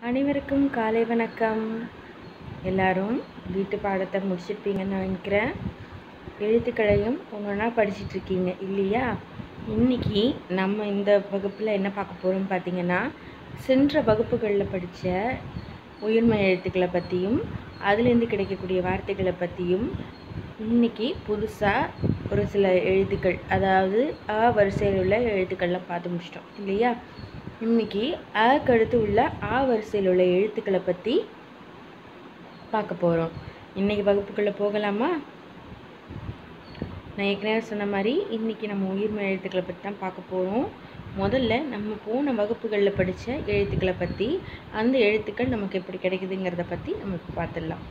அனைவருக்கும் காலை வணக்கம் எல்லாரும் வீட்டு பாடத்தை முடிச்சிருப்பீங்கன்னு நினைக்கிறேன் எழுத்துக்களையும் ஒன்று ஒன்றா படிச்சிட்டு இருக்கீங்க இல்லையா இன்னைக்கு நம்ம இந்த வகுப்பில் என்ன பார்க்க போகிறோம்னு பார்த்தீங்கன்னா சென்ற வகுப்புகளில் படித்த உயிர்மை எழுத்துக்களை பற்றியும் அதுலேருந்து கிடைக்கக்கூடிய வார்த்தைகளை பற்றியும் இன்னைக்கு புதுசாக ஒரு சில எழுத்துக்கள் அதாவது அ வரிசையில் உள்ள எழுத்துக்கள்லாம் பார்த்து முடிச்சிட்டோம் இல்லையா இன்னைக்கு அக்கு அடுத்து உள்ள ஆ வரிசையில் உள்ள எழுத்துக்களை பற்றி பார்க்க போகிறோம் இன்னைக்கு வகுப்புக்குள்ளே போகலாமா நான் ஏற்கனவே சொன்ன மாதிரி இன்றைக்கி நம்ம உயிர்மை எழுத்துக்களை பற்றி தான் பார்க்க போகிறோம் முதல்ல நம்ம போன வகுப்புகளில் படித்த எழுத்துக்களை பற்றி அந்த எழுத்துக்கள் நமக்கு எப்படி கிடைக்குதுங்கிறத பற்றி நம்ம இப்போ பார்த்துடலாம்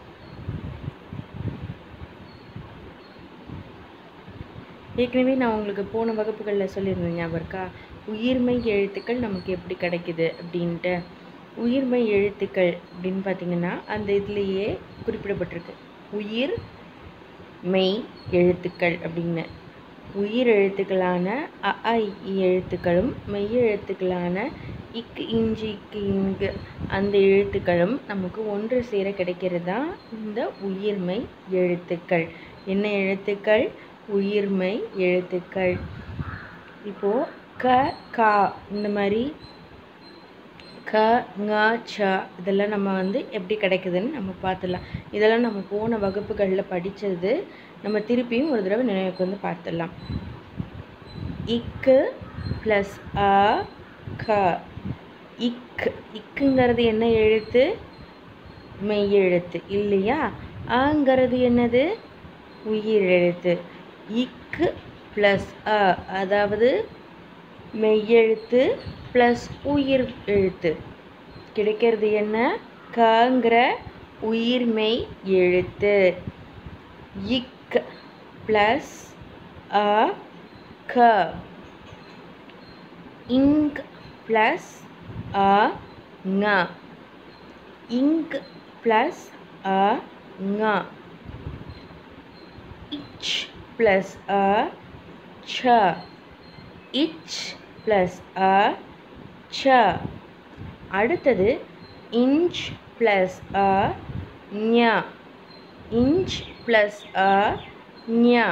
ஏற்கனவே நான் உங்களுக்கு போன வகுப்புகளில் சொல்லியிருந்தேன் ஞாபகம் இருக்கா உயிர்மை எழுத்துக்கள் நமக்கு எப்படி கிடைக்குது அப்படின்ட்டு உயிர்மை எழுத்துக்கள் அப்படின்னு பார்த்தீங்கன்னா அந்த இதுலேயே குறிப்பிடப்பட்டிருக்கு உயிர் மெய் எழுத்துக்கள் அப்படின்னு உயிர் எழுத்துக்களான அ ஆ, இ, ஈ எழுத்துக்களும் மெய் எழுத்துக்களான இக்கு இஞ்சி இக்கு இங்கு அந்த எழுத்துக்களும் நமக்கு ஒன்று சேர கிடைக்கிறது தான் இந்த உயிர்மை எழுத்துக்கள் என்ன எழுத்துக்கள் உயிர்மை எழுத்துக்கள் இப்போது க கா இந்த மாதிரி க ங ச இதெல்லாம் நம்ம வந்து எப்படி கிடைக்குதுன்னு நம்ம பார்த்துடலாம் இதெல்லாம் நம்ம போன வகுப்புகளில் படித்தது நம்ம திருப்பியும் ஒரு தடவை நினைவுக்கு வந்து பார்த்துடலாம் இக்கு ப்ளஸ் அ க இக் இக்குங்கிறது என்ன எழுத்து மெய் எழுத்து இல்லையா ஆங்கிறது என்னது உயிர் எழுத்து இக்கு ப்ளஸ் அ அதாவது மெய்யெழுத்து ப்ளஸ் உயிர் எழுத்து கிடைக்கிறது என்ன கங்கிற உயிர்மெய் எழுத்து இக் ப்ளஸ் அ க இங்க் ப்ளஸ் அ ங இங்க் ப்ளஸ் அ ங இச் ப்ளஸ் அ ச இச் ப்ளஸ் அ ச அடுத்தது இன்ச் ப்ளஸ் அ ஞ இன்ச் ப்ளஸ் அ ஞ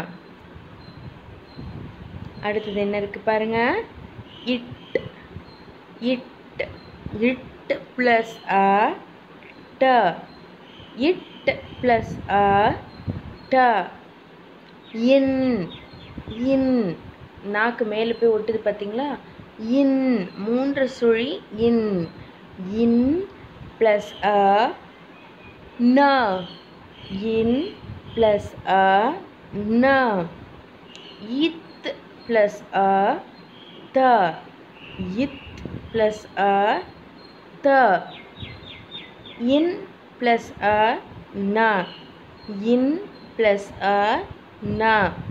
அடுத்தது என்ன இருக்குது பாருங்க இட் இட் இட் ப்ளஸ் அ ட இட் ப்ளஸ் அ ட இன் இன் நாக்கு மேலே போய் ஒட்டுது பார்த்தீங்களா இன் மூன்று சுழி இன் இன் ப்ளஸ் அ ந இன் ப்ளஸ் அ ந இத் ப்ளஸ் அ த இத் ப்ளஸ் அ த இன் ப்ளஸ் அ ந இன் ப்ளஸ் அ ந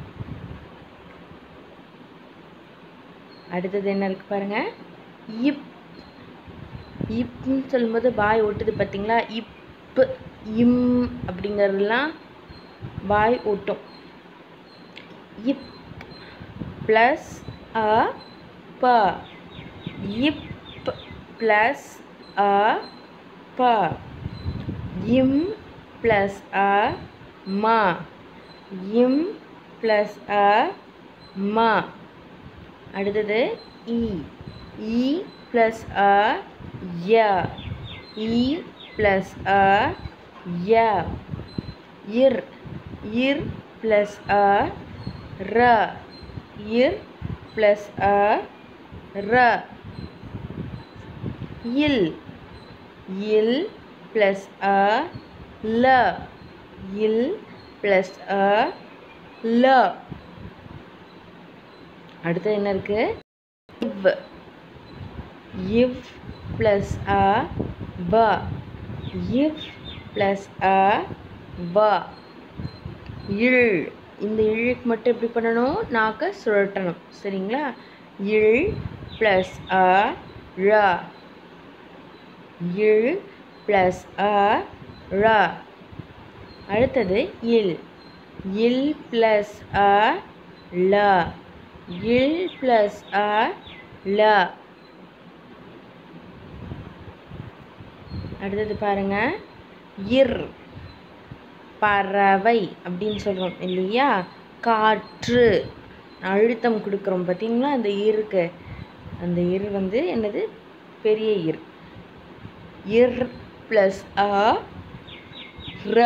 அடுத்தது என்ன இருக்கு பாருங்க இப் இப்னு சொல்லும்போது வாய் ஒட்டுது பார்த்தீங்களா இப்பு இம் அப்படிங்கிறதுலாம் வாய் ஒட்டும் இப் ப்ளஸ் அ ப இப் ப்ளஸ் அ ப இம் ப்ளஸ் அ ம இம் ப்ளஸ் அ ம அடுத்தது இ இ ப்ளஸ் அ ய இ ப்ளஸ் அ ய இர் இர் ப்ளஸ் அ ர இர் ப்ளஸ் அ ர இல் இல் ப்ளஸ் அ ல இல் ப்ளஸ் அ ல அடுத்தது என்ன இருக்கு இவ் இவ் ப்ளஸ் அ ப இவ் ப்ளஸ் அ ப இழ் இந்த இழுக்கு மட்டும் எப்படி பண்ணணும் நாக்கை சுழட்டணும் சரிங்களா இழ் ப்ளஸ் அ ழ இழ் ப்ளஸ் அ ழ அடுத்தது இல் இல் ப்ளஸ் அ ல இல் ப்ளஸ் அ ல அடுத்தது பாருங்க இர் பறவை அப்படின்னு சொல்கிறோம் இல்லையா காற்று அழுத்தம் கொடுக்குறோம் பார்த்தீங்களா அந்த இருக்கு அந்த இர் வந்து என்னது பெரிய இர் இர் ப்ளஸ் அ ர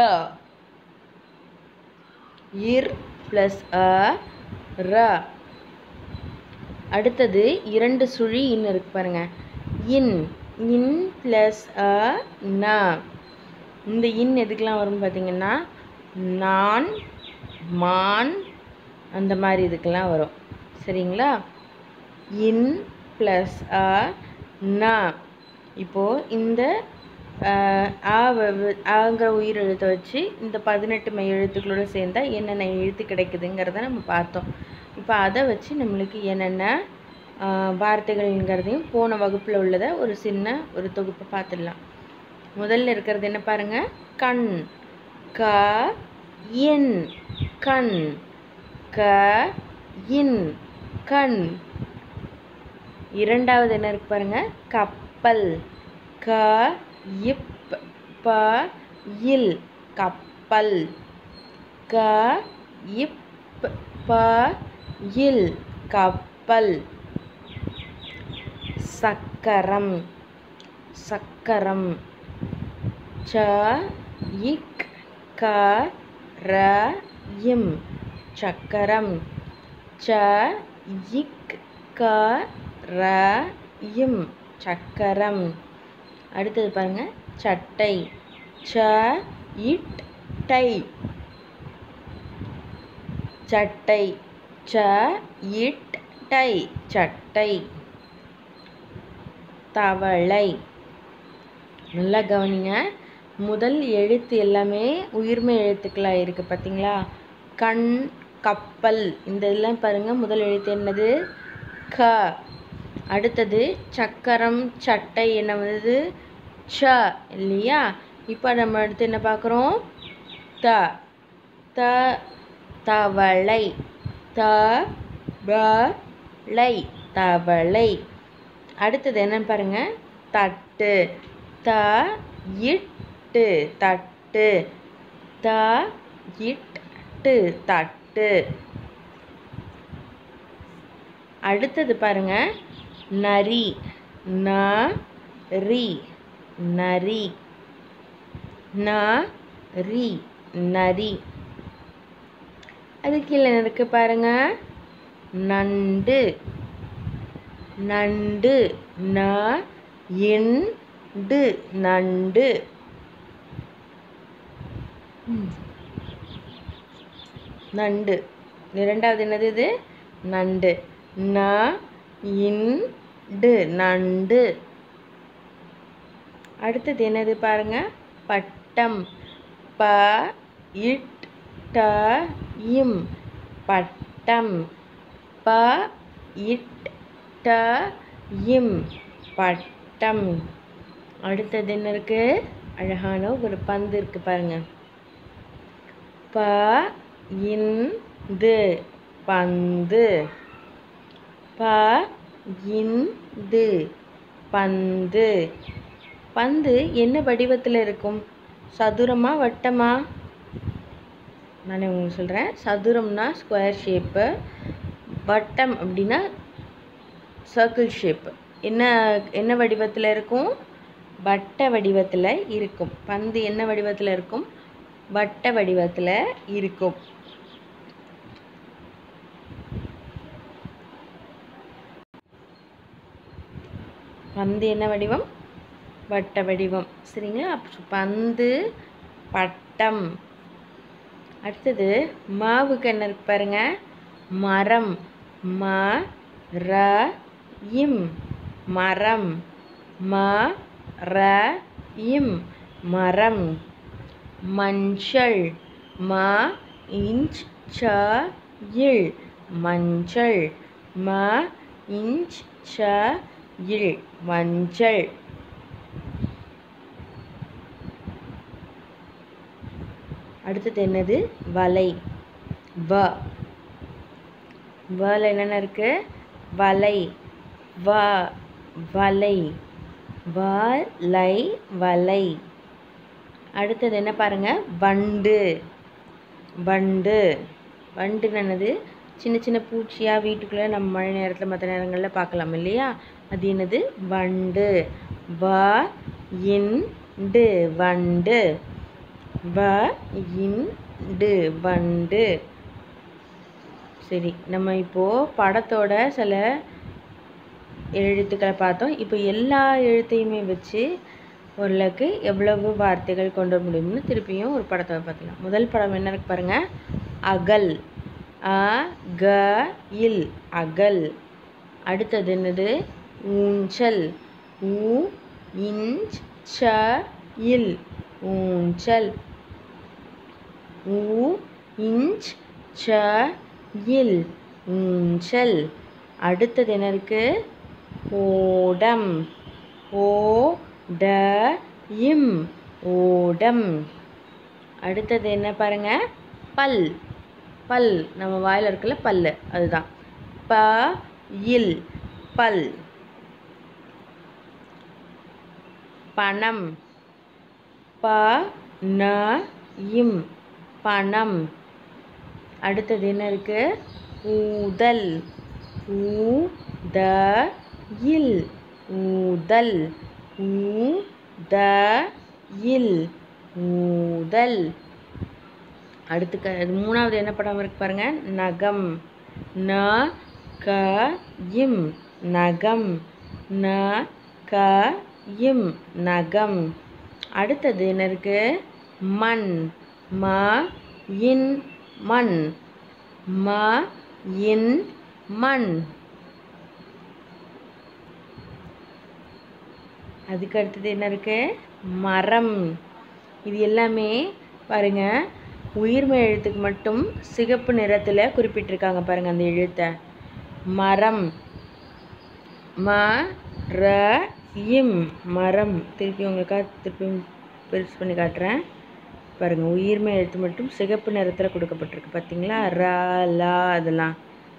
இர் ப்ளஸ் அ ர அடுத்தது இரண்டு சுழி இன் இருக்கு பாருங்க இன் இன் ப்ளஸ் அ ந இந்த இன் எதுக்கெலாம் வரும் பார்த்தீங்கன்னா நான் மான் அந்த மாதிரி இதுக்கெல்லாம் வரும் சரிங்களா இன் ப்ளஸ் அ ந இப்போது இந்த அஹ், ஆ வ- வ- ஆங்கிற உயிர் எழுத்தை வச்சு இந்த பதினெட்டு மெய் எழுத்துக்களோட சேர்ந்தா என்னென்ன எழுத்து கிடைக்குதுங்கிறத நம்ம பார்த்தோம் இப்போ அதை வச்சு நம்மளுக்கு என்னென்ன அஹ், வார்த்தைகள்ங்கிறதையும் போன வகுப்பில் உள்ளதை ஒரு சின்ன ஒரு தொகுப்பை பார்த்துடலாம் முதல்ல இருக்கிறது என்ன பாருங்க கண் க இன் கண் க இன் கண் இரண்டாவது என்ன இருக்கு பாருங்க கப்பல் க இப் ப இல் கப்பல் க இப் ப இல் கப்பல் சக்கரம் சக்கரம் ச இக் க ர இம் சக்கரம் ச இக் க ர இம் சக்கரம் அடுத்தது பாருங்க சட்டை ச இட் டை சட்டை ச இட் டை சட்டை தவளை நல்லா கவனிங்க முதல் எழுத்து எல்லாமே உயிர்மை எழுத்துக்களாக இருக்குது பார்த்தீங்களா கண் கப்பல் இந்த இதெல்லாம் பாருங்கள் முதல் எழுத்து என்னது க அடுத்தது சக்கரம் சட்டை என்ன வந்தது ச இல்லையா இப்போ நம்ம அடுத்து என்ன பார்க்குறோம் த த தவளை த ப ளை தவளை அடுத்தது என்னன்னு பாருங்க தட்டு த இட்டு தட்டு த இட்டு தட்டு அடுத்தது பாருங்க நரி ந ரி நரி ந ரி நரி அது கீழே என்ன இருக்கு பாருங்க நண்டு நண்டு ந இண்டு நண்டு ம். நண்டு இரண்டாவது என்னது இது நண்டு ந இண்டு நண்டு அடுத்தது என்னது பாருங்க பட்டம் ப இட் ட இம் பட்டம் ப இட் ட இம் பட்டம் அடுத்தது என்ன இருக்கு அழகான ஒரு பந்து இருக்கு பாருங்க ப இந்து பந்து ப இந்து பந்து பந்து என்ன வடிவத்தில் இருக்கும் சதுரமா வட்டமா நான் உங்களுக்கு சொல்கிறேன் சதுரம்னா ஸ்கொயர் ஷேப்பு வட்டம் அப்படின்னா சர்க்கிள் ஷேப்பு என்ன என்ன வடிவத்தில் இருக்கும் வட்ட வடிவத்தில் இருக்கும் பந்து என்ன வடிவத்தில் இருக்கும் வட்ட வடிவத்தில் இருக்கும் பந்து என்ன வடிவம் வட்ட வடிவம் சரிங்களா அப்ப பந்து பட்டம் அடுத்தது மாவுக்கு என்ன இருக்கு பாருங்க மரம் ம ர இம் மரம் ம ர இம் மரம் மஞ்சள் ம இஞ்ச் ச இல் மஞ்சள் ம இஞ்ச் ச இல் மஞ்சள் அடுத்தது என்னது வலை வ வல என்னென்ன இருக்கு வலை வ வலை வலை வலை அடுத்தது என்ன பாருங்க வண்டு வண்டு வண்டு என்னது சின்ன சின்ன பூச்சியாக வீட்டுக்குள்ளே நம்ம மழை நேரத்தில் மற்ற நேரங்களில் பார்க்கலாம் இல்லையா அது என்னது வண்டு வ இண்டு வண்டு வ இண்டு வண்டு சரி நம்ம இப்போது படத்தோட சில எழுத்துக்களை பார்த்தோம் இப்போ எல்லா எழுத்தையுமே வச்சு ஓரளவுக்கு எவ்வளவு வார்த்தைகள் கொண்டு வர முடியும்னு திருப்பியும் ஒரு படத்தை பார்த்துக்கலாம் முதல் படம் என்ன இருக்கு பாருங்க அகல் அ க இல் அகல் அடுத்தது என்னது ஊஞ்சல் ஊ இஞ்ச் ச இல் ஊஞ்சல் ஊ இஞ்ச் ச இல் ஊஞ்சல் அடுத்தது என்ன இருக்கு ஓடம் ஓ ட இம் ஓடம் அடுத்தது என்ன பாருங்க பல் பல் நம்ம வாயில் இருக்குல்ல பல்லு அதுதான் ப இல் பல் பணம் ப ந இம் பணம் அடுத்தது என்ன இருக்கு ஊதல் ஊ த இல் ஊதல் ஊ த இல் ஊதல் அடுத்து க மூணாவது என்ன படம் இருக்கு பாருங்க நகம் ந க இம் நகம் ந க இம் நகம் அடுத்தது என்ன இருக்கு மண் ம இன் மண் ம இன் மண் அதுக்கு அடுத்தது என்ன இருக்கு மரம் இது எல்லாமே பாருங்க உயிர்மை எழுத்துக்கு மட்டும் சிகப்பு நிறத்தில் குறிப்பிட்டிருக்காங்க பாருங்க அந்த எழுத்தை மரம் ம ர இம் மரம் திருப்பி உங்களுக்காக திருப்பி பெருசு பண்ணி காட்டுறேன் பாருங்க உயிர்மை எழுத்து மட்டும் சிகப்பு நிறத்தில் கொடுக்கப்பட்டிருக்கு பார்த்தீங்களா ர லா அதெல்லாம்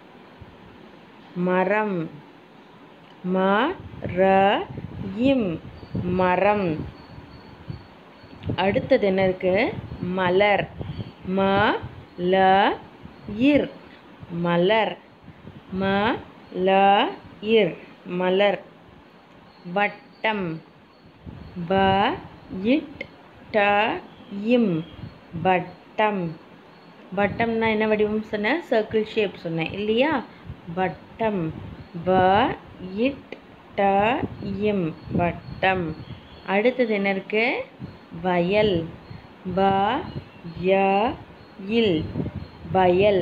மரம் ம ர இம் மரம் அடுத்தது என்ன இருக்கு மலர் ம ல இர் மலர் ம ல இர் மலர் வட்டம் ப இட் ட இம் வட்டம் வட்டம்னா என்ன வடிவம் சொன்னேன் சர்க்கிள் ஷேப் சொன்னேன் இல்லையா வட்டம் வ இட் ட இம் வட்டம் அடுத்தது என்ன இருக்கு வயல் வ ய இல் வயல்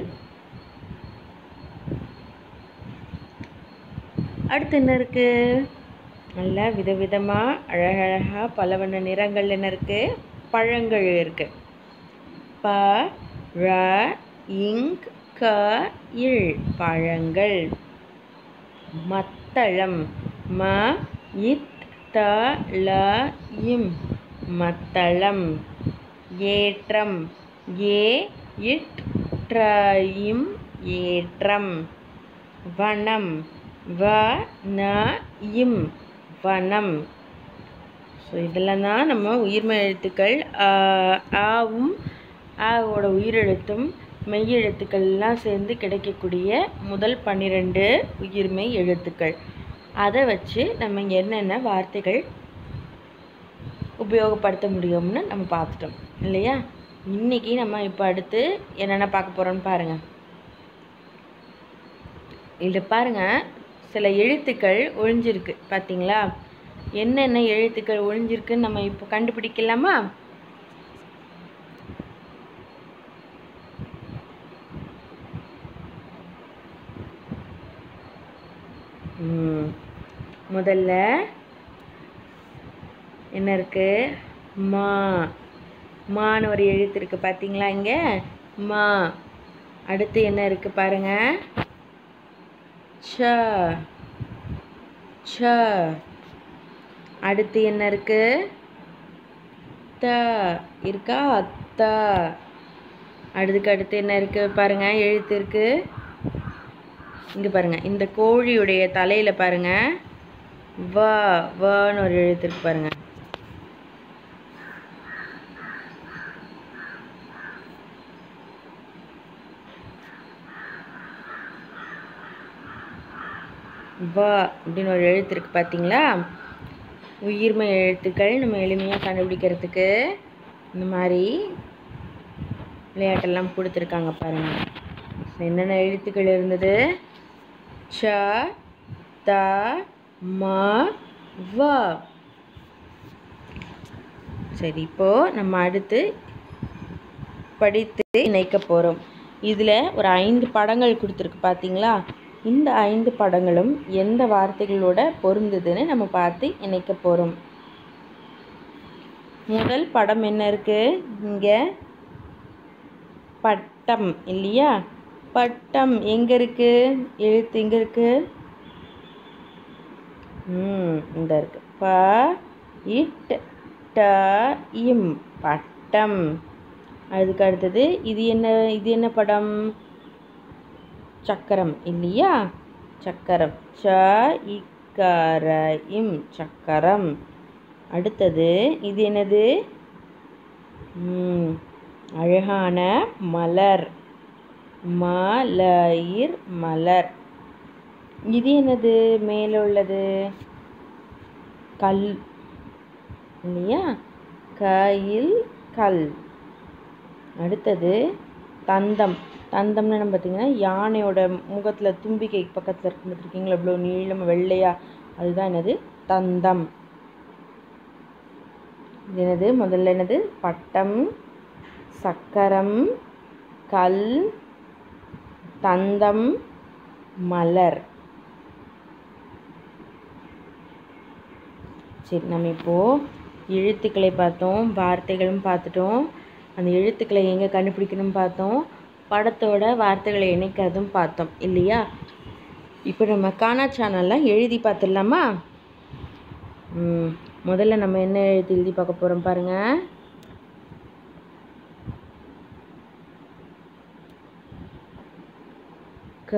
அடுத்து என்ன இருக்கு நல்லா விதவிதமாக அழகழகாக பல வண்ண நிறங்கள் என்ன இருக்கு பழங்கள் இருக்கு ப ழ இங் க இல் பழங்கள் மத்தளம் ம இத் த ள இம் மத்தளம் ஏற்றம் ஏ இட் ட்ர இம் ஏற்றம் வனம் வ ந இம் வனம் ஸோ இதெல்லாம் தான் நம்ம உயிர்மெய் எழுத்துக்கள் ஆ, ஆவும் ஆவோட உயிரெழுத்தும் மெய்யெழுத்துக்கள்லாம் சேர்ந்து கிடைக்கக்கூடிய முதல் பன்னிரெண்டு உயிர்மெய் எழுத்துக்கள் அதை வச்சு நம்ம என்னென்ன வார்த்தைகள் உபயோகப்படுத்த முடியும்னு நம்ம பார்த்துட்டோம் இல்லையா இன்னைக்கு நம்ம இப்போ அடுத்து என்னென்ன பார்க்க போகிறோம்னு பாருங்கள் இதில் பாருங்கள் சில எழுத்துக்கள் ஒழிஞ்சிருக்கு பார்த்தீங்களா என்னென்ன எழுத்துக்கள் ஒழிஞ்சிருக்குன்னு நம்ம இப்போ கண்டுபிடிக்கலாமா ம். முதல்ல என்ன இருக்கு மா மான்னு ஒரு எழுத்து இருக்கு பார்த்தீங்களா இங்கே மா அடுத்து என்ன இருக்கு பாருங்க ச ச அடுத்து என்ன இருக்கு த இருக்கா த அடுத்துக்கு அடுத்து என்ன இருக்கு பாருங்க எழுத்து இருக்கு இங்க பாருங்க இந்த கோழியுடைய தலையில பாருங்க வ வன்னு ஒரு எழுத்து இருக்கு பாருங்க வ அப்படின்னு ஒரு எழுத்து இருக்கு பார்த்தீங்களா உயிர்மை எழுத்துக்கள் நம்ம எளிமையாக கண்டுபிடிக்கிறதுக்கு இந்த மாதிரி விளையாட்டெல்லாம் கொடுத்துருக்காங்க பாருங்க So, என்னென்ன எழுத்துக்கள் இருந்தது ச த ம வ சரி இப்போ நம்ம அடுத்து படித்து இணைக்க போகிறோம் இதில் ஒரு ஐந்து படங்கள் கொடுத்துருக்கு பார்த்தீங்களா இந்த ஐந்து படங்களும் எந்த வார்த்தைகளோட பொருந்துதுன்னு நம்ம பார்த்து இணைக்க போகிறோம் முதல் படம் என்ன இருக்கு இங்கே பட்டம் இல்லையா பட்டம் எங்க இருக்கு எழுத்து எங்க இருக்கு ம் இந்த இருக்கு ப இட் ட இம் பட்டம் அதுக்கு அடுத்தது இது என்ன இது என்ன படம் சக்கரம் இல்லையா சக்கரம் ச இக்கர இம் சக்கரம் அடுத்தது இது என்னது ம், அழகான மலர் மலயிர் மலர் இது என்னது மேலே உள்ளது கல் இல்லையா கையில் கல் அடுத்தது தந்தம் தந்தம்னு நம்ம பார்த்தீங்கன்னா யானையோட முகத்தில் தும்பிக்கை பக்கத்தில் இருக்கும் பார்த்துருக்கீங்களா இவ்வளோ நீளம் வெள்ளையா அதுதான் என்னது தந்தம் இது என்னது முதல்ல என்னது பட்டம் சக்கரம் கல் தந்தம் மலர் சரி நம்ம இப்போது எழுத்துக்களை பார்த்தோம் வார்த்தைகளும் பார்த்துட்டோம் அந்த எழுத்துக்களை எங்கே கண்டுபிடிக்கணும் பார்த்தோம் படத்தோட வார்த்தைகளை இணைக்கிறதும் பார்த்தோம் இல்லையா இப்போ நம்ம கானா சேனலில் எழுதி பார்த்துடலாமா ம் முதல்ல நம்ம என்ன எழுத்து எழுதி பார்க்க போகிறோம் பாருங்கள் க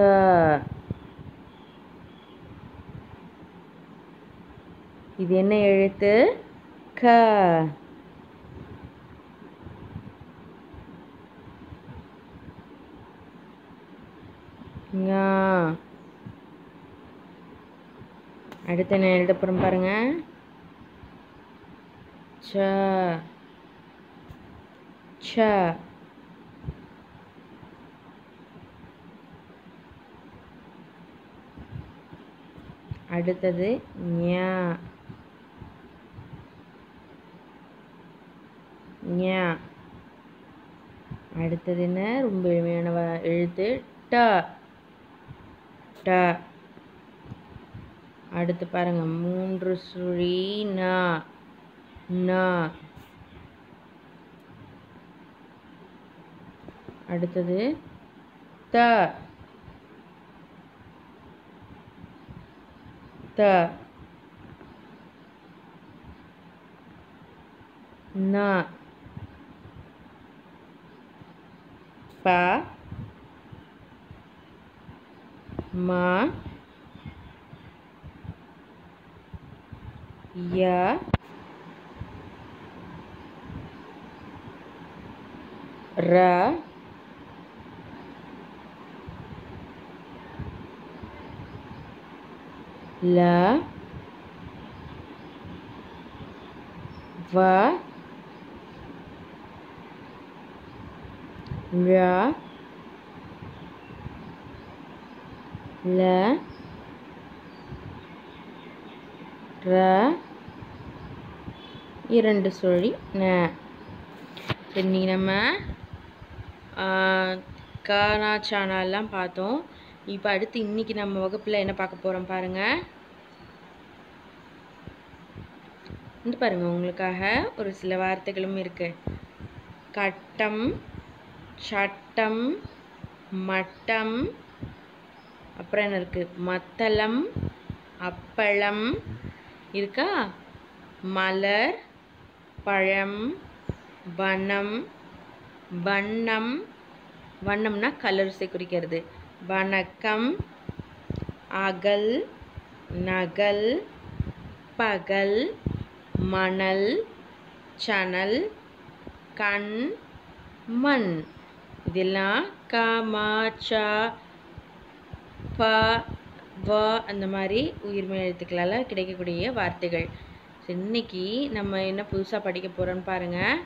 இது என்ன எழுத்து க ஞா. அடுத்து என்ன எழுத போகிறோம் பாருங்க ச ச அடுத்தது ஞா ஞா அடுத்தது என்ன ரொம்ப எளிமையான வ- எழுத்து ட ட அடுத்து பாருங்க மூன்று சுழி ந ந அடுத்தது த த ந ப ம ய ர ல வ ழ ல ர இரண்டு சுழி ந சரி இன்னைக்கு நம்ம கானா சேனல்லாம் பார்த்தோம் இப்போ அடுத்து இன்னைக்கு நம்ம வகுப்பில் என்ன பார்க்க போகிறோம் பாருங்கள் வந்து பாருங்க உங்களுக்காக ஒரு சில வார்த்தைகளும் இருக்கு கட்டம் சட்டம் மட்டம் அப்புறம் என்ன இருக்கு மத்தளம் அப்பளம் இருக்கா மலர் பழம் வனம் வண்ணம் வண்ணம்னா கலர்ஸை குறிக்கிறது வணக்கம் அகல் நகல் பகல் மணல் சணல் கண் மண் இதெல்லாம் க ம ச ப வ அந்த மாதிரி உயிர்மெய் எழுத்துக்களால் கிடைக்கக்கூடிய வார்த்தைகள் சரி, இன்னைக்கு நம்ம என்ன புதுசாக படிக்க போகிறோம்னு பாருங்கள்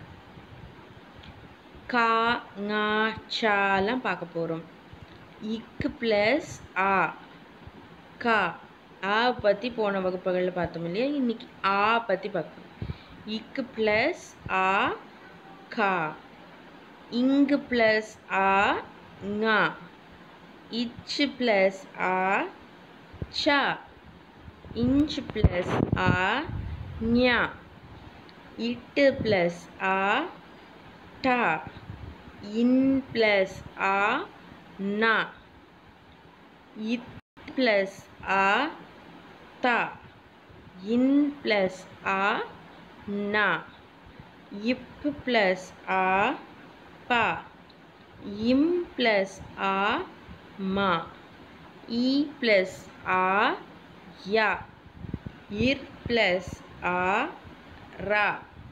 கா ஙா சாலாம் பார்க்க போகிறோம் இக்கு ப்ளஸ் ஆ கா ஆ பற்றி போன வகுப்புகளில் பார்த்தோம் இல்லையா இன்னைக்கு ஆ பற்றி பார்க்கணும் இக்கு ப்ளஸ் ஆ கா இங்கு ப்ளஸ் ஆ ஙா இச்சு ப்ளஸ் ஆ சா இன்ச் ப்ளஸ் ஆ ஞா இட்டு ப்ளஸ் ஆ டா இன் ப்ளஸ் ஆ நா இத் ப்ளஸ் ஆ தா இன் ப்ளஸ் ஆ நா இப் ப்ளஸ் ஆ பா இம் ப்ளஸ் ஆ மா இ ப்ளஸ் ஆ யா இர் ப்ளஸ் ஆ ரா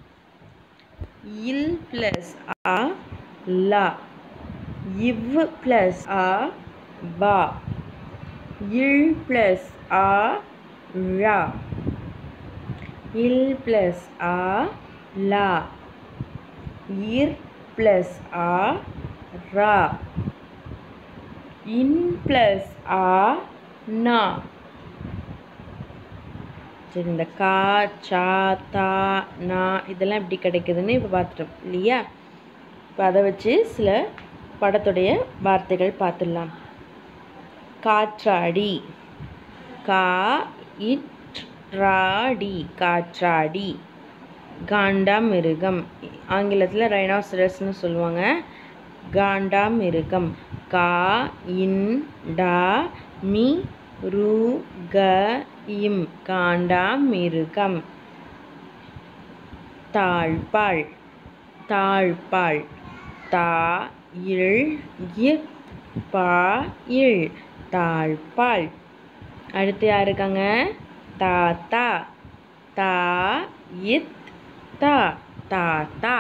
இல் ப்ளஸ் ஆ லா இவ் ப்ளஸ் ஆ பா இல் ப்ளஸ் ஆ ழா இல் ப்ளஸ் ஆ லா இர் ப்ளஸ் ஆ ரா இன் ப்ளஸ் ஆ நா சரி இந்த கா சா தா நா இதெல்லாம் எப்படி கிடைக்குதுன்னு இப்போ பார்த்துட்டோம் இல்லையா இப்போ அதை வச்சு சில படத்துடைய வார்த்தைகள் பார்த்துடலாம் காற்றாடி கா இட்ராடி காற்றாடி காண்டாமிருகம் ஆங்கிலத்தில் ரைனாசரஸ்னு சொல்லுவாங்க காண்டாமிருகம் கா இன் டா மி ரு க இம் காண்டாமிருகம் தாழ்பாள் தாழ்பாள் தா இல் இப் பா இல் தாழ்பாள் அடுத்து யார் இருக்காங்க தாத்தா தா இத் தா தாத்தா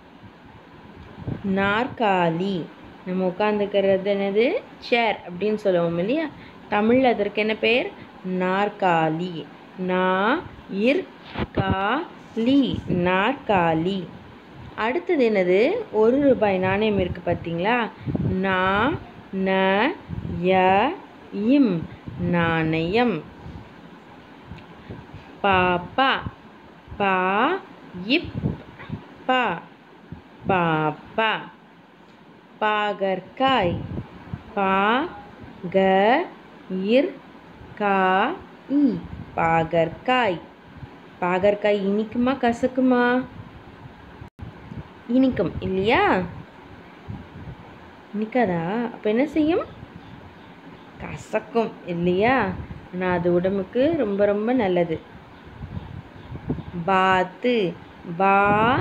நாற்காலி நம்ம உட்காந்துக்கிறது என்னது சேர் அப்படின்னு சொல்லுவோம் இல்லையா தமிழில் அதற்கு என்ன பேர் நாற்காலி நா இர் கா லி நாற்காலி அடுத்தது என்னது ஒரு ரூபாய் நாணயம் இருக்குது பார்த்தீங்களா நா ந ய இம் நாணயம் பாப்பா பா இப் பா பாப்பா பாகற்காய் பா க இர் கா இ பாகற்காய் பாகற்காய் இனிக்குமா கசக்குமா இனிக்கும் இல்லையா இனிக்காதா அப்போ என்ன செய்யும் கசக்கும் இல்லையா ஆனால் அது உடம்புக்கு ரொம்ப ரொம்ப நல்லது பாத்து பா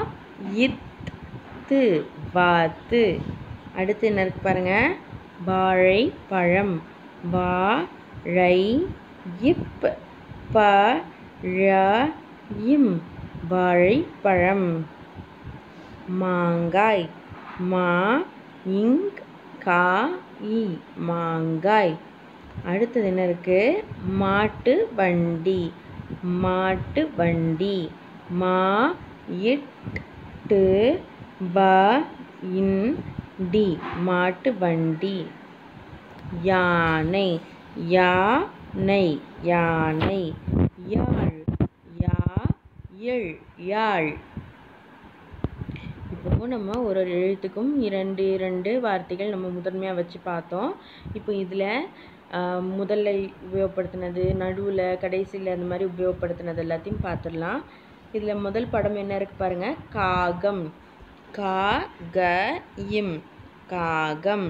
இத்து பாத்து அடுத்து என்ன இருக்கு பாருங்க வாழைப்பழம் வாழை இப் ப ழ இம் வாழைப்பழம் மாங்காய் மா இங் கா இ மாங்காய் அடுத்தது என்ன இருக்கு மாட்டு வண்டி மாட்டு வண்டி மா இட்டு ப இன் டி மாட்டு வண்டி யானை யானை யானை யாழ் யா எள் யாழ் இப்போ நம்ம ஒரு ஒரு எழுத்துக்கும் இரண்டு இரண்டு வார்த்தைகள் நம்ம முதன்மையாக வச்சு பார்த்தோம் இப்போ இதில் முதல்ல உபயோகப்படுத்தினது நடுவில் கடைசியில் அந்த மாதிரி உபயோகப்படுத்தினது எல்லாத்தையும் பார்த்துடலாம் இதில் முதல் படம் என்ன இருக்கு பாருங்க காகம் கா க இம் காகம்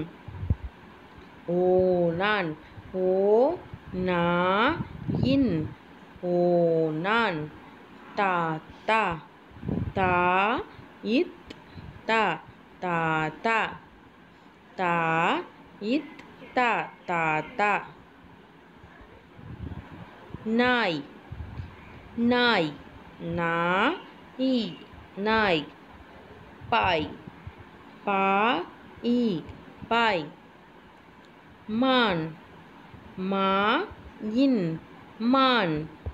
ஓனான் ஓ நா இன் ஓனான் தாத்தா தா இத் தா தாத்தா தா இத் தா தாத்தா நாய் நாய் நா இ நாய் பாய் பா இ பாய் மான் மா இன் மான்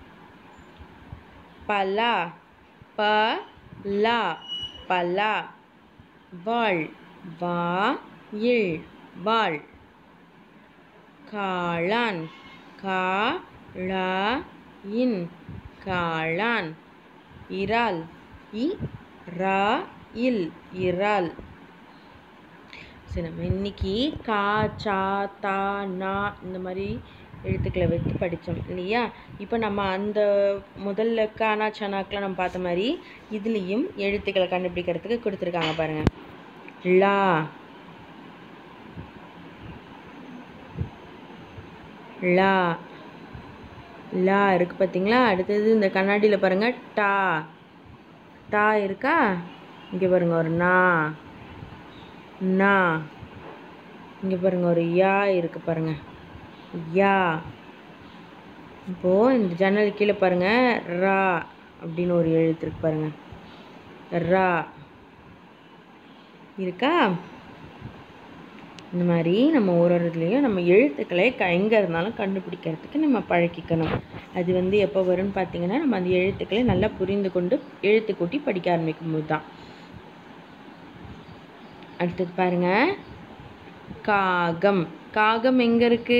பலா ப லா பலா வாள் வா இல் வாள் காளான் கா ழா இன் காளான் இறால் இ ரா இல் இறால் சரி நம்ம இன்னைக்கு கா சா தா நா இந்த மாதிரி எழுத்துக்களை வைத்து படித்தோம் இல்லையா இப்போ நம்ம அந்த முதல்ல கானா சனாக்கெலாம் நம்ம பார்த்த மாதிரி இதுலேயும் எழுத்துக்களை கண்டுபிடிக்கிறதுக்கு கொடுத்துருக்காங்க பாருங்கள் லா லா லா இருக்குது பார்த்தீங்களா அடுத்தது இந்த கண்ணாடியில் பாருங்கள் டா டா இருக்கா இங்கே பாருங்கள் ஒரு நா நா இங்கே பாருங்கள் ஒரு யா இருக்குது பாருங்கள் யா இப்போது இந்த ஜன்னல் கீழே பாருங்கள் ரா அப்படின்னு ஒரு எழுத்து இருக்கு பாருங்கள் ரா இருக்கா இந்த மாதிரி நம்ம ஒரு ஒரு இதுலேயும் நம்ம எழுத்துக்களை க எங்கே இருந்தாலும் கண்டுபிடிக்கிறதுக்கு நம்ம பழக்கிக்கணும் அது வந்து எப்போ வரும்னு பார்த்தீங்கன்னா நம்ம அந்த எழுத்துக்களை நல்லா புரிந்து கொண்டு எழுத்து கூட்டி படிக்க ஆரம்பிக்கும் போது தான் அடுத்தது பாருங்க காகம் காகம் எங்க இருக்கு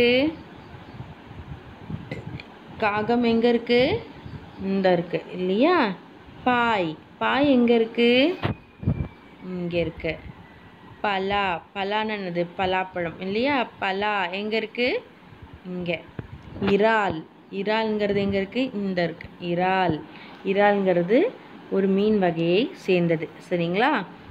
காகம் எங்க இருக்கு இந்த இருக்கு இல்லையா பாய் பாய் எங்க இருக்கு இங்க இருக்கு பலா பலான்னு என்னது பலாப்பழம் இல்லையா பலா எங்க இருக்கு இங்க இறால் இறால்ங்கிறது எங்க இருக்கு இந்த இருக்கு இறால் இறால்ங்கிறது ஒரு மீன் வகையை சேர்ந்தது சரிங்களா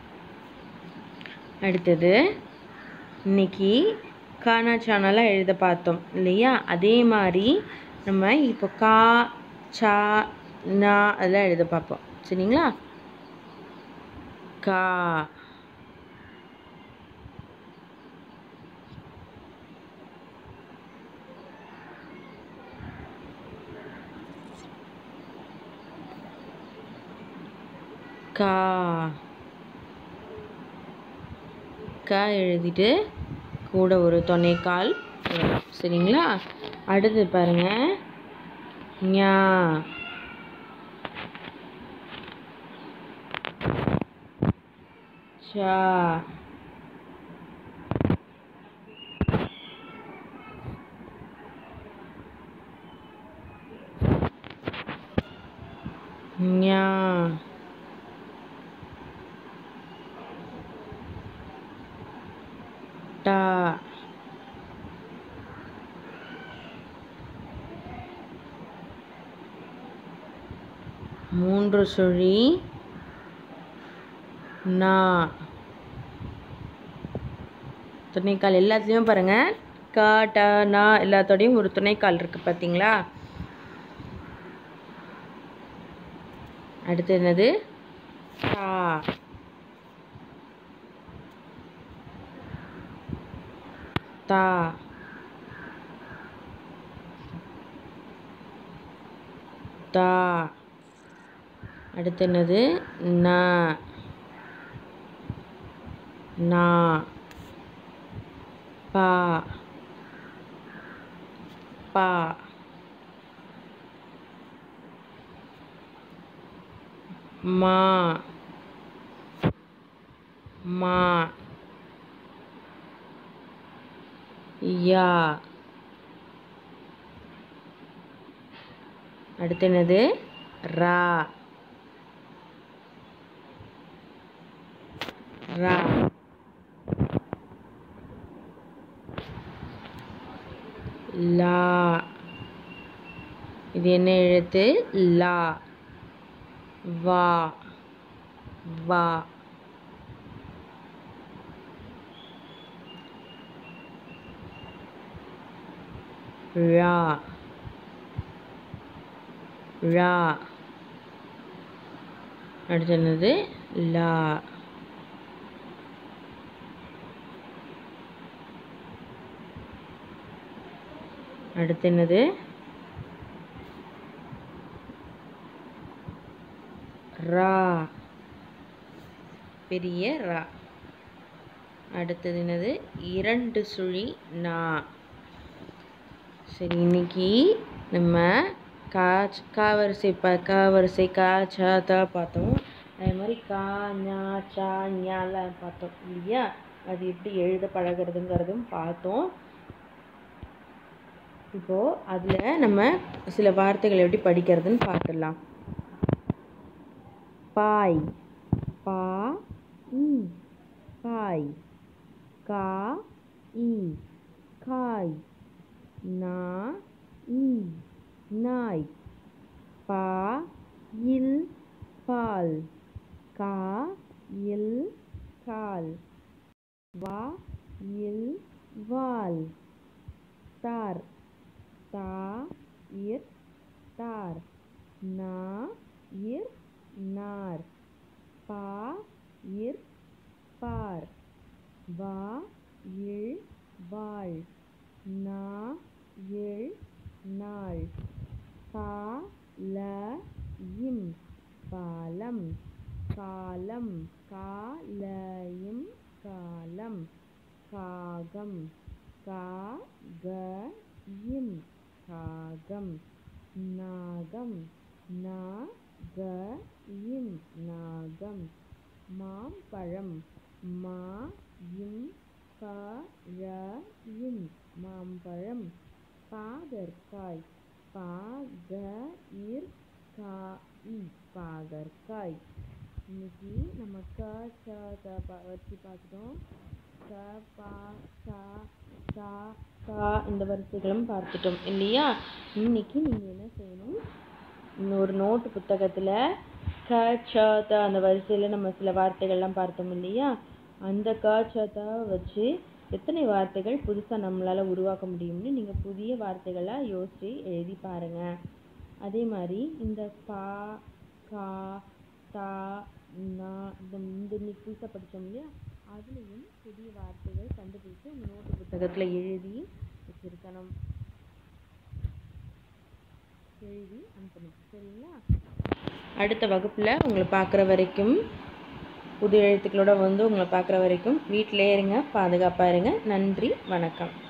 அடுத்தது இன்னைக்கு கானா சேனலாக எழுத பார்த்தோம் இல்லையா அதே மாதிரி நம்ம இப்போ கா சா நா அதெல்லாம் எழுத பார்ப்போம் சரிங்களா கா கா க எழுதிட்டு கூட ஒரு துணைக்கால் போடலாம் சரிங்களா அடுத்து பாருங்க ஞா சா ஞா டா மூன்று சுழி நா துணைக்கால் எல்லாத்துலேயும் பாருங்கள் கா ட நா எல்லாத்தோடையும் ஒரு துணைக்கால் இருக்குது பார்த்தீங்களா அடுத்து என்னது டா தா தா அடுத்து என்னது ந நா பா பா மா மா யா அடுத்து என்னது ரா ரா லா இது என்ன எழுத்து லா வா வா ரா ரா அடுத்து என்னது லா அடுத்து என்னது ரா பெரிய ரா அடுத்தது என்னது இரண்டு சுழி நா சரி இன்னைக்கு நம்ம கா கா வரிசை ப கா வரிசை கா ச த பார்த்தோம் அதே மாதிரி கா ஞா சா ஞாலாம் பார்த்தோம் இல்லையா அது எப்படி எழுத பழகிறதுங்கிறதும் பார்த்தோம் இப்போது அதில் நம்ம சில வார்த்தைகள் எப்படி படிக்கிறதுன்னு பார்த்துடலாம் பாய் பா இ பாய் கா இ காய் நா இ நாய் பா இல் பால் கா இல் கால் வா இல் வால் தார் தா இர் தார் நா இர் நார் பா இர் பார் வா இல் வாழ் நா இல் நாள் பா ல இம் பாலம் காலம் காலயும் காலம் காகம் கா க இம் காகம் நாகம் நா க இம் நாகம் மாம்பழம் மா இம் ப ழ இம் மாம்பழம் பாகற்காய் பா க இர் கா இ பாகற்காய் இன்னைக்கு நம்ம க ச த ப வரிசை பார்த்துட்டோம் க பா சா சா கா இந்த வரிசைகளும் பார்த்துட்டோம் இல்லையா இன்னைக்கு நீங்கள் என்ன செய்யணும் இன்னொரு நோட்டு புத்தகத்தில் க ச த அந்த வரிசையில் நம்ம சில வார்த்தைகள்லாம் பார்த்தோம் இல்லையா அந்த க ச த வச்சு எத்தனை வார்த்தைகள் புதுசாக நம்மளால் உருவாக்க முடியும்னு நீங்கள் புதிய வார்த்தைகளாக யோசித்து எழுதி பாருங்கள் அதே மாதிரி இந்த பா கா தா நா இந்த இந்த இன்னைக்கு புதுசாக படித்தோம் இல்லையா அதுலேயும் புதிய வார்த்தைகள் கண்டுபிடிச்சு உங்கள் நோட்டு புத்தகத்தில் எழுதி வச்சுருக்கணும் எழுதி அனுப்பணும் சரிங்களா அடுத்த வகுப்பில் உங்களை பார்க்குற வரைக்கும் புது எழுத்துக்களோட வந்து உங்களை பார்க்குற வரைக்கும் வீட்டிலே இருங்க பாதுகாப்பாக இருங்க நன்றி வணக்கம்